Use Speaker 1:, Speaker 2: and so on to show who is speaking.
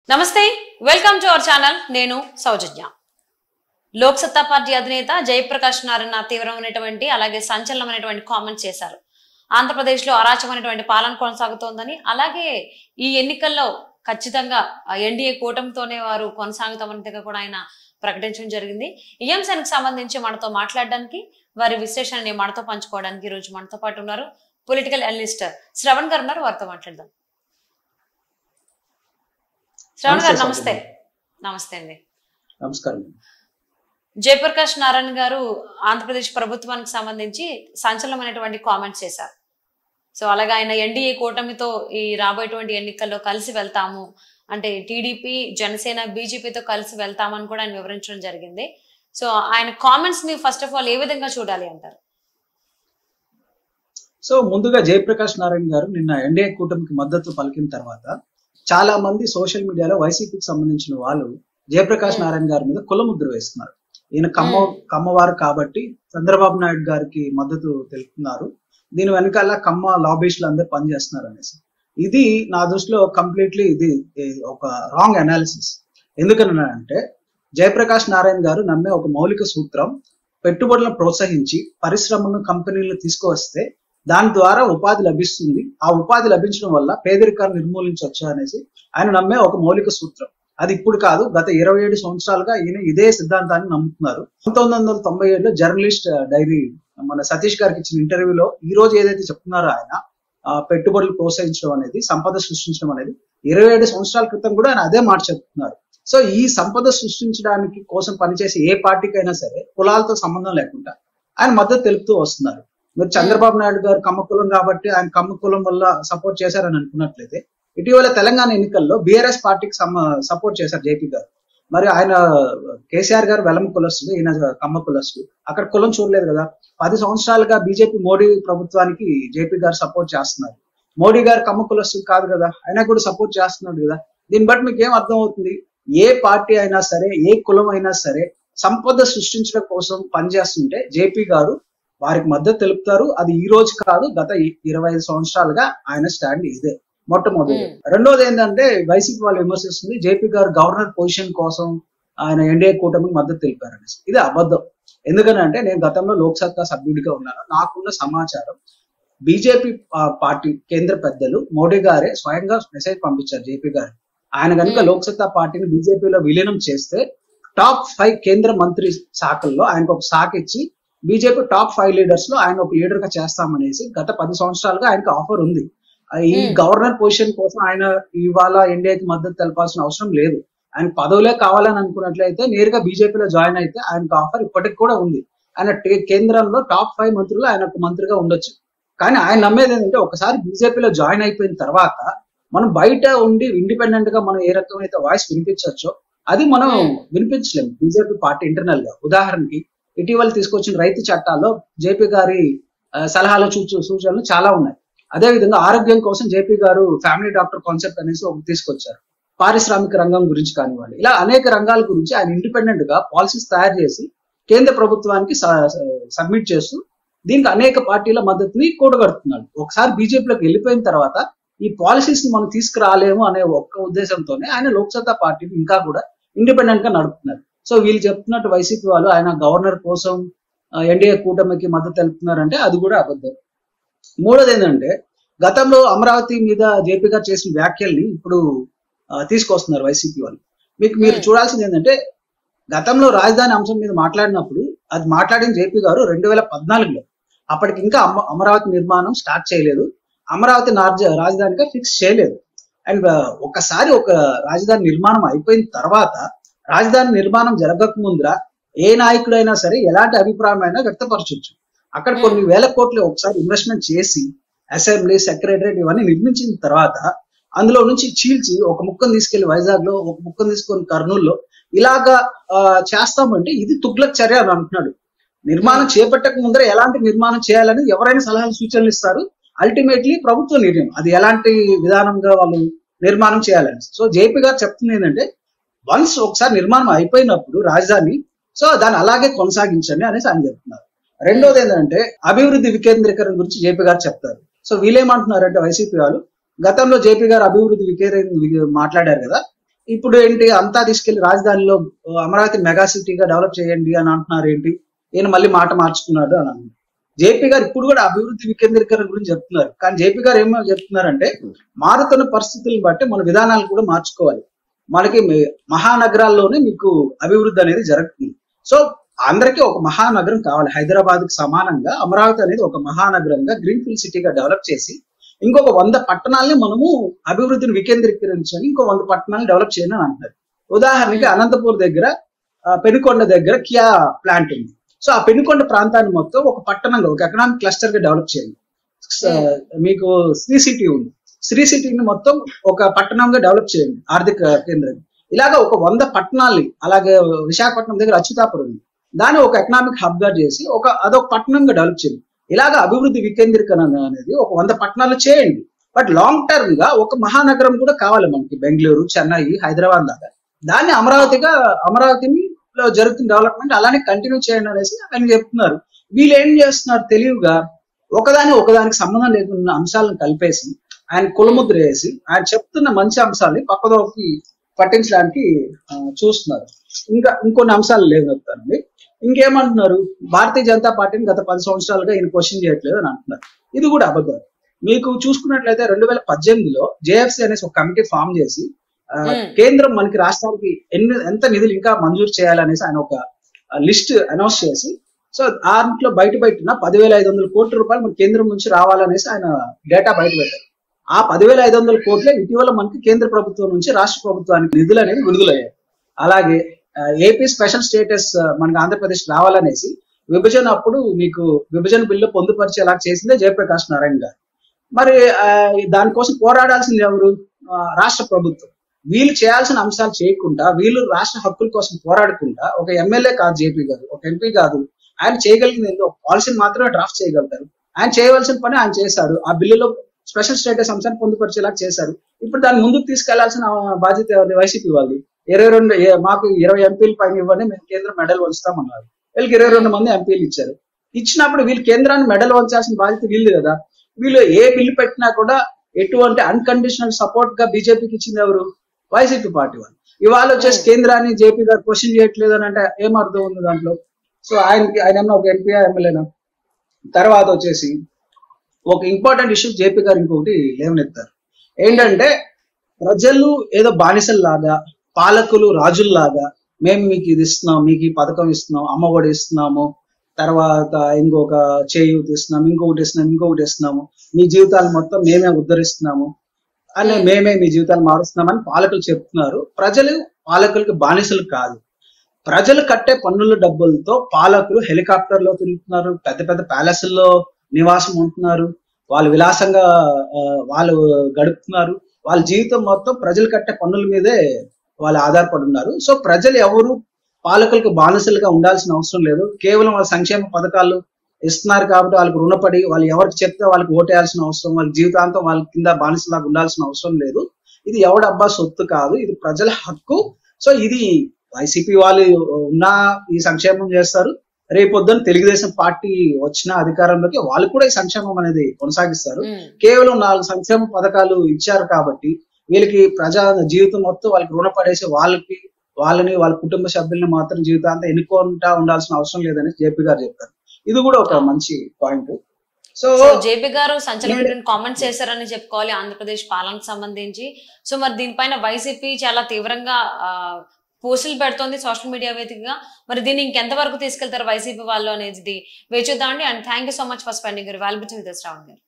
Speaker 1: నమస్తే welcome to our channel నేను సౌజన్య లోక్ సత్తా పార్టీ అధినేత జయప్రకాష్ నారాయణ తీవ్రమైనటువంటి అలాగే సంచలనమైనటువంటి కామెంట్స్ చేశారు ఆంధ్రప్రదేశ్ లో అరాచకమైనటువంటి పాలన కొనసాగుతోందని అలాగే ఈ ఎన్నికల్లో ఖచ్చితంగా ఎన్డీఏ కూటమితోనే వారు కొనసాగుతామన్నట్టుగా కూడా ఆయన ప్రకటించడం జరిగింది ఈ అంశానికి సంబంధించి మనతో మాట్లాడడానికి వారి విశ్లేషణని మనతో పంచుకోవడానికి ఈ రోజు మనతో పాటు ఉన్నారు పొలిటికల్ అనలిస్ట్ శ్రవణ్ గారు ఉన్నారు వారితో మాట్లాడదాం శ్రవణ్ గారు
Speaker 2: నమస్తే,
Speaker 1: నమస్తే నమస్తే అండి
Speaker 2: నమస్కారం
Speaker 1: జయప్రకాష్ నారాయణ గారు ఆంధ్రప్రదేశ్ ప్రభుత్వానికి సంబంధించి సంచలనమైనటువంటి కామెంట్స్ చేశారు సో అలాగే ఆయన ఎన్డీఏ కూటమితో ఈ రాబోయేటువంటి ఎన్నికల్లో కలిసి వెళ్తాము అంటే టీడీపీ జనసేన బీజేపీతో కలిసి వెళ్తామని కూడా ఆయన వివరించడం జరిగింది సో ఆయన కామెంట్స్ ని ఫస్ట్ ఆఫ్ ఆల్ ఏ విధంగా చూడాలి అంటారు
Speaker 2: సో ముందుగా జయప్రకాష్ నారాయణ గారు నిన్న ఎన్డీఏ కూటమికి మద్దతు పలికిన తర్వాత చాలా మంది సోషల్ మీడియాలో వైసీపీకి సంబంధించిన వాళ్ళు జయప్రకాష్
Speaker 1: Hmm.
Speaker 2: నారాయణ గారి మీద కులముద్ర వేస్తున్నారు ఈయన కమ్మ
Speaker 1: Hmm.
Speaker 2: కమ్మవారు కాబట్టి చంద్రబాబు నాయుడు గారికి మద్దతు తెలుపుతున్నారు దీని వెనకాల కమ్మ లాబీస్టులు అందరూ పనిచేస్తున్నారు అనేసి ఇది నా దృష్టిలో కంప్లీట్లీ ఇది ఏ, ఒక రాంగ్ అనాలిసిస్ ఎందుకనంటే జయప్రకాష్ నారాయణ గారు నమ్మే ఒక మౌలిక సూత్రం పెట్టుబడులను ప్రోత్సహించి పరిశ్రమలను కంపెనీలను తీసుకువస్తే దాని ద్వారా ఉపాధి లభిస్తుంది ఆ ఉపాధి లభించడం వల్ల పేదరికాన్ని నిర్మూలించవచ్చు అనేసి ఆయన నమ్మే ఒక మౌలిక సూత్రం అది ఇప్పుడు కాదు గత ఇరవై ఏడు సంవత్సరాలుగా ఈయన ఇదే సిద్ధాంతాన్ని నమ్ముతున్నారు పంతొమ్మిది వందల తొంభై ఏడులో జర్నలిస్ట్ డైరీ మన సతీష్ గారికి ఇచ్చిన ఇంటర్వ్యూలో ఈ రోజు ఏదైతే చెప్తున్నారో ఆయన ఆ, పెట్టుబడులు ప్రోత్సహించడం అనేది సంపద సృష్టించడం అనేది ఇరవై ఏడు సంవత్సరాల క్రితం కూడా ఆయన అదే మాట చెప్తున్నారు సో ఈ సంపద సృష్టించడానికి కోసం పనిచేసే ఏ పార్టీకైనా సరే కులాలతో సంబంధం లేకుండా ఆయన మద్దతు తెలుపుతూ వస్తున్నారు మీరు చంద్రబాబు నాయుడు గారు కమ్మ కులం కాబట్టి ఆయన కమ్మ కులం వల్ల సపోర్ట్ చేశారని అనుకున్నట్లయితే ఇటీవల తెలంగాణ ఎన్నికల్లో బీఆర్ఎస్ పార్టీకి సపోర్ట్ చేశారు జేపీ గారు మరి ఆయన కేసీఆర్ గారు వెలమ కులస్తుడు ఈయన కమ్మ కులస్తుడు అక్కడ కులం చూడలేదు కదా పది సంవత్సరాలుగా బీజేపీ మోడీ ప్రభుత్వానికి జేపీ గారు సపోర్ట్ చేస్తున్నారు మోడీ గారు కమ్మ కులస్తుడు కాదు కదా ఆయన కూడా సపోర్ట్ చేస్తున్నాడు కదా దీన్ని బట్టి మీకు ఏం అర్థం అవుతుంది ఏ పార్టీ అయినా సరే ఏ కులం అయినా సరే సంపద సృష్టించడం కోసం పనిచేస్తుంటే జేపీ గారు వారికి మద్దతు తెలుపుతారు అది ఈ రోజు కాదు గత ఇ- ఇరవై ఐదు సంవత్సరాలుగా ఆయన స్టాండ్ ఇదే మొట్టమొదటి
Speaker 1: Hmm.
Speaker 2: రెండోది ఏంటంటే వైసీపీ వాళ్ళు విమర్శిస్తుంది జేపీ గారు గవర్నర్ పొజిషన్ కోసం ఆయన ఎన్డీఏ కూటమికి మద్దతు తెలిపారు అనేసి ఇది అబద్ధం ఎందుకనంటే నేను గతంలో లోక్సత్తా సభ్యుడిగా ఉన్నాను నాకున్న సమాచారం బీజేపీ పార్టీ కేంద్ర పెద్దలు మోడీ గారే స్వయంగా మెసేజ్ పంపించారు జేపీ గారు ఆయన కనుక
Speaker 1: Hmm.
Speaker 2: లోక్సత్తా పార్టీని బీజేపీలో విలీనం చేస్తే టాప్ ఫైవ్ కేంద్ర మంత్రి శాఖల్లో ఆయనకు ఒక శాఖ ఇచ్చి బీజేపీ టాప్ ఫైవ్ లీడర్స్ లో ఆయన ఒక లీడర్ గా చేస్తామనేసి గత పది సంవత్సరాలుగా ఆయనకు ఆఫర్ ఉంది ఆ, ఈ
Speaker 1: Hmm.
Speaker 2: గవర్నర్ పొజిషన్ కోసం ఆయన ఇవాళ ఇండియాకి మద్దతు తెలపాల్సిన అవసరం లేదు ఆయన పదవులే కావాలని అనుకున్నట్లయితే నేరుగా బీజేపీలో జాయిన్ అయితే ఆయనకు ఆఫర్ ఇప్పటికి కూడా ఉంది ఆయన టే- కేంద్రంలో టాప్ ఫైవ్ మంత్రులు ఆయన ఒక మంత్రిగా ఉండొచ్చు కానీ ఆయన నమ్మేది ఏంటంటే ఒకసారి బీజేపీలో జాయిన్ అయిపోయిన తర్వాత మనం బయట ఉండి ఇండిపెండెంట్ గా మనం ఏ రకమైతే వాయిస్ వినిపించవచ్చో అది మనం
Speaker 1: Hmm.
Speaker 2: వినిపించలేము బీజేపీ పార్టీ ఇంటర్నల్ గా ఉదాహరణకి ఇటీవల తీసుకొచ్చిన రైతు చట్టాల్లో జేపీ గారి ఆ, సలహాలు సూచ సూచనలు చాలా ఉన్నాయి అదే విధంగా ఆరోగ్యం కోసం జేపీ గారు ఫ్యామిలీ డాక్టర్ కాన్సెప్ట్ అనేసి ఒకటి తీసుకొచ్చారు పారిశ్రామిక రంగం గురించి కానివ్వండి ఇలా అనేక రంగాల గురించి ఆయన ఇండిపెండెంట్ గా పాలసీస్ తయారు చేసి కేంద్ర ప్రభుత్వానికి సబ్మిట్ చేస్తూ దీనికి అనేక పార్టీల మద్దతుని కూడగడుతున్నాడు ఒకసారి బీజేపీలోకి వెళ్ళిపోయిన తర్వాత ఈ పాలసీస్ ని మనం తీసుకురాలేము అనే ఒక్క ఉద్దేశంతోనే ఆయన లోక్సత్తా పార్టీని ఇంకా కూడా ఇండిపెండెంట్ గా నడుపుతున్నారు సో వీళ్ళు చెప్తున్నట్టు వైసీపీ వాళ్ళు ఆయన గవర్నర్ కోసం ఎన్డీఏ కూటమికి మద్దతు తెలుపుతున్నారంటే అది కూడా అబద్ధం మూడోది ఏంటంటే గతంలో అమరావతి మీద జేపీ గారు చేసిన వ్యాఖ్యల్ని ఇప్పుడు ఆ, తీసుకొస్తున్నారు వైసీపీ వాళ్ళు మీకు మీరు
Speaker 1: Hmm.
Speaker 2: చూడాల్సింది ఏంటంటే గతంలో రాజధాని అంశం మీద మాట్లాడినప్పుడు అది మాట్లాడిన జేపీ గారు రెండు వేల పద్నాలుగులో అప్పటికి ఇంకా అమ- అమరావతి నిర్మాణం స్టార్ట్ చేయలేదు అమరావతి నార్జ- రాజధానిగా ఫిక్స్ చేయలేదు అండ్ ఒకసారి ఒక రాజధాని నిర్మాణం అయిపోయిన తర్వాత రాజధాని నిర్మాణం జరగక ముందర ఏ నాయకుడైనా సరే ఎలాంటి అభిప్రాయం అయినా వ్యక్తపరచవచ్చు అక్కడ
Speaker 1: Hmm.
Speaker 2: కొన్ని వేల కోట్లు ఒకసారి ఇన్వెస్ట్మెంట్ చేసి అసెంబ్లీ సెక్రటరేట్ ఇవన్నీ నిర్మించిన తర్వాత అందులో నుంచి చీల్చి ఒక ముక్కను తీసుకెళ్లి వైజాగ్ లో ఒక ముక్కను తీసుకొని కర్నూలులో ఇలాగా ఆ, చేస్తామంటే ఇది తుగ్లక్ చర్య అని అంటున్నాడు నిర్మాణం చేపట్టక ముందర ఎలాంటి నిర్మాణం చేయాలని ఎవరైనా సలహాలు సూచనలు ఇస్తారు అల్టిమేట్లీ ప్రభుత్వ నిర్ణయం అది ఎలాంటి విధానంగా వాళ్ళు నిర్మాణం చేయాలని సో జేపీ గారు చెప్తుంది ఏంటంటే వన్స్ ఒకసారి నిర్మాణం అయిపోయినప్పుడు రాజధాని సో దాన్ని అలాగే కొనసాగించండి అనేసి ఆయన చెప్తున్నారు రెండోది ఏంటంటే అభివృద్ధి వికేంద్రీకరణ గురించి జేపీ గారు చెప్తారు సో వీళ్ళేమంటున్నారంటే వైసీపీ వాళ్ళు గతంలో జేపీ గారు అభివృద్ధి వికేంద్రీ మాట్లాడారు కదా ఇప్పుడు ఏంటి అంతా తీసుకెళ్లి రాజధానిలో ఆ, అమరావతి మెగా సిటీగా డెవలప్ చేయండి అని అంటున్నారు ఏంటి ఈయన మళ్ళీ మాట మార్చుకున్నాడు అని అన్నారు జేపీ గారు ఇప్పుడు కూడా అభివృద్ధి వికేంద్రీకరణ గురించి చెప్తున్నారు కానీ జేపీ గారు ఏమో చెప్తున్నారంటే మారుతున్న పరిస్థితులను బట్టి మన విధానాలు కూడా మార్చుకోవాలి మనకి మీ- మహానగరాల్లోనే మీకు అభివృద్ధి అనేది జరుగుతుంది సో అందరికీ ఒక మహానగరం కావాలి హైదరాబాద్ కి సమానంగా అమరావతి అనేది ఒక మహానగరంగా గ్రీన్ ఫీల్డ్ సిటీగా డెవలప్ చేసి ఇంకొక వంద పట్టణాలని మనము అభివృద్ధిని వికేంద్రీకరించని ఇంకో వంద పట్టణాలను డెవలప్ చేయని అని అంటారు ఉదాహరణకి అనంతపూర్ దగ్గర ఆ, పెనుకొండ దగ్గర కియా ప్లాంట్ ఉంది సో ఆ పెనుకొండ ప్రాంతాన్ని మొత్తం ఒక పట్టణంగా ఒక ఎకనామిక్ క్లస్టర్ గా డెవలప్ చేయండి స- మీకు శ్రీ సిటీ ఉంది శ్రీ సిటీని మొత్తం ఒక పట్టణంగా డెవలప్ చేయండి ఆర్థిక కేంద్రం ఇలాగ ఒక వంద పట్టణాలని అలాగే విశాఖపట్నం దగ్గర అచ్యుతాపురం ఉంది దాన్ని ఒక ఎకనామిక్ హబ్ గా చేసి ఒక అదొక పట్టణంగా డెవలప్ చేయండి ఇలాగ అభివృద్ధి వికేంద్రీకరణ అనేది ఒక వంద పట్టణాలు చేయండి బట్ లాంగ్ టర్మ్ గా ఒక మహానగరం కూడా కావాలి మనకి బెంగళూరు చెన్నై హైదరాబాద్ లాగా దాన్ని అమరావతిగా అమరావతిని లో జరుగుతున్న డెవలప్మెంట్ అలానే కంటిన్యూ చేయండి అనేసి ఆయన చెప్తున్నారు వీళ్ళు ఏం చేస్తున్నారు తెలివిగా ఒకదాని ఒకదానికి సంబంధం లేకుండా అంశాలను కలిపేసి ఆయన కులముద్ర వేసి ఆయన చెప్తున్న మంచి అంశాలని పక్కదోకి పట్టించడానికి ఆ, చూస్తున్నారు ఇంకా ఇంకొన్ని అంశాలు లేవెత్తారండి ఇంకేమంటున్నారు భారతీయ జనతా పార్టీని గత పది సంవత్సరాలుగా ఈయన క్వశ్చన్ చేయట్లేదు అని అంటున్నారు ఇది కూడా అబద్ధం మీకు చూసుకున్నట్లయితే రెండు వేల పద్దెనిమిదిలో జేఎఫ్సి అనేసి ఒక కమిటీ ఫామ్ చేసి ఆ,
Speaker 1: Hmm.
Speaker 2: కేంద్రం మనకి రాష్ట్రానికి ఎన్ని ఎంత నిధులు ఇంకా మంజూరు చేయాలనేసి ఆయన ఒక లిస్ట్ అనౌన్స్ చేసి సో దాంట్లో బయట పెట్టిన పదివేల ఐదు వందల కోట్ల రూపాయలు మన కేంద్రం నుంచి రావాలనేసి ఆయన డేటా బయట పెట్టారు ఆ పదివేల ఐదు వందల కోట్లే ఇటీవల మనకి కేంద్ర ప్రభుత్వం నుంచి రాష్ట్ర ప్రభుత్వానికి నిధులు అనేది విడుదలయ్యాయి అలాగే ఆ, ఏపీ స్పెషల్ స్టేటస్ ఆ, మనకి ఆంధ్రప్రదేశ్ రావాలనేసి విభజన అప్పుడు మీకు విభజన బిల్లు పొందుపరిచేలా చేసిందే జయప్రకాష్ నారాయణ గారు మరి ఆ, దానికోసం పోరాడాల్సింది ఎవరు ఆ, రాష్ట్ర ప్రభుత్వం వీళ్ళు చేయాల్సిన అంశాలు చేయకుండా వీళ్ళు రాష్ట్ర హక్కుల కోసం పోరాడకుండా ఒక ఎమ్మెల్యే కాదు జేపీ గారు ఒక ఎంపీ కాదు ఆయన చేయగలిగింది ఏందో పాలసీని మాత్రమే డ్రాఫ్ట్ చేయగలుగుతారు ఆయన చేయవలసిన పని ఆయన చేశారు ఆ బిల్లులో స్పెషల్ స్టేటస్ అంశాన్ని పొందుపరిచేలా చేశారు ఇప్పుడు దాన్ని ముందుకు తీసుకెళ్లాల్సిన బాధ్యత ఎవరిది వైసీపీ వాళ్ళది ఇరవై రెండు ఏ- మాకు ఇరవై ఎంపీలు పైన ఇవ్వండి మేము కేంద్రం మెడల్ వంచుతామన్నారు వీళ్ళకి ఇరవై రెండు మంది ఎంపీలు ఇచ్చారు ఇచ్చినప్పుడు వీళ్ళు కేంద్రాన్ని మెడల్ వంచాల్సిన బాధ్యత వీళ్ళు కదా వీళ్ళు ఏ బిల్లు పెట్టినా కూడా ఎటువంటి అన్కండిషనల్ సపోర్ట్ గా బీజేపీకి ఇచ్చింది ఎవరు వైసీపీ పార్టీ వాళ్ళు ఇవాళ వచ్చేసి కేంద్రాన్ని జేపీ గారు క్వశ్చన్ చేయట్లేదు అని అంటే ఏం అర్థం ఉంది దాంట్లో సో ఆయనకి ఆయన ఏమన్నా ఒక ఎంపీ ఎమ్మెల్యేనా తర్వాత వచ్చేసి ఒక ఇంపార్టెంట్ ఇష్యూ జేపీ గారు ఇంకొకటి లేవనెత్తారు ఏంటంటే ప్రజలు ఏదో బానిసల్లాగా పాలకులు రాజుల్లాగా మేము మీకు ఇది ఇస్తున్నాం మీకు ఈ పథకం ఇస్తున్నాం అమ్మఒడి ఇస్తున్నాము తర్వాత ఇంకొక చేయూతి ఇస్తున్నాం ఇంకొకటి ఇస్తున్నాం ఇంకొకటి ఇస్తున్నాము మీ జీవితాలు మొత్తం మేమే ఉద్ధరిస్తున్నాము అని మేమే మీ జీవితాలు మారుస్తున్నామని పాలకులు చెప్తున్నారు ప్రజలు పాలకులకు బానిసలు కాదు ప్రజలు కట్టే పన్నుల డబ్బులతో పాలకులు హెలికాప్టర్లో తిరుగుతున్నారు పెద్ద పెద్ద ప్యాలెస్ల్లో నివాసం ఉంటున్నారు వాళ్ళు విలాసంగా ఆ, వాళ్ళు గడుపుతున్నారు వాళ్ళ జీవితం మొత్తం ప్రజలు కట్టే పన్నుల మీదే వాళ్ళు ఆధారపడి ఉన్నారు సో ప్రజలు ఎవరు పాలకులకు బానిసలుగా ఉండాల్సిన అవసరం లేదు కేవలం వాళ్ళ సంక్షేమ పథకాలు ఇస్తున్నారు కాబట్టి వాళ్ళకి రుణపడి వాళ్ళు ఎవరికి చెప్తే వాళ్ళకి ఓటేయాల్సిన అవసరం వాళ్ళ జీవితాంతం వాళ్ళ కింద బానిసలాగా ఉండాల్సిన అవసరం లేదు ఇది ఎవడబ్బా సొత్తు కాదు ఇది ప్రజల హక్కు సో ఇది వైసీపీ వాళ్ళు ఉన్నా ఈ సంక్షేమం చేస్తారు రేపొద్దున తెలుగుదేశం పార్టీ వచ్చిన అధికారంలోకి వాళ్ళు కూడా ఈ సంక్షేమం అనేది కొనసాగిస్తారు
Speaker 1: ఉమ్.
Speaker 2: కేవలం నాలుగు సంక్షేమ పథకాలు ఇచ్చారు కాబట్టి వీళ్ళకి ప్రజా జీవితం మొత్తం వాళ్ళకి రుణపడేసి వాళ్ళకి వాళ్ళని వాళ్ళ కుటుంబ సభ్యుల్ని మాత్రం జీవితాంతం ఎన్నుకుంటా ఉండాల్సిన అవసరం లేదని జేపీ గారు చెప్పారు ఇది కూడా ఒక మంచి పాయింట్ సో
Speaker 1: సో జేపీ గారు సంచలనమైన కామెంట్స్ చేశారని చెప్పుకోవాలి ఆంధ్రప్రదేశ్ పాలనకు సంబంధించి సో మరి దీనిపైన వైసీపీ చాలా తీవ్రంగా ఆ, పోస్టులు పెడుతోంది సోషల్ మీడియా వేదికగా మరి దీన్ని ఇంకెంత వరకు తీసుకెళ్తారు వైసీపీ వాళ్ళు అనేది వేచూద్దామండి and thank you so much for spending valuable with Shravan గారు